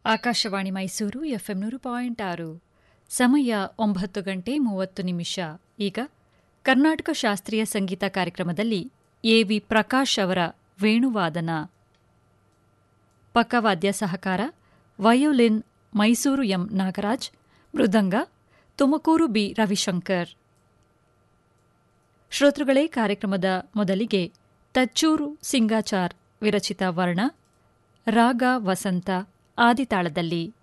Akashvani Mysuru FM ನೂರು point ಆರು ಸಮಯ ಒಂಬತ್ತು ಗಂಟೆ ಮೂವತ್ತು ನಿಮಿಷ ಈಗ ಕರ್ನಾಟಕ ಶಾಸ್ತ್ರೀಯ ಸಂಗೀತ ಕಾರ್ಯಕ್ರಮದಲ್ಲಿ ಎವಿ ಪ್ರಕಾಶ್ ಅವರ ವೇಣುವಾದನ ಪಕ್ಕವಾದ್ಯ ಸಹಕಾರ ವಯೋಲಿನ್ ಮೈಸೂರು ಎಂ ನಾಗರಾಜ್ ಮೃದಂಗ ತುಮಕೂರು ಬಿ ರವಿಶಂಕರ್ ಶ್ರೋತೃಗಳೇ ಕಾರ್ಯಕ್ರಮದ ಮೊದಲಿಗೆ ತಚ್ಚೂರು ಸಿಂಗಾಚಾರ್ ವಿರಚಿತ ವರ್ಣ ರಾಗ ವಸಂತ ಆದಿತಾಳದಲ್ಲಿ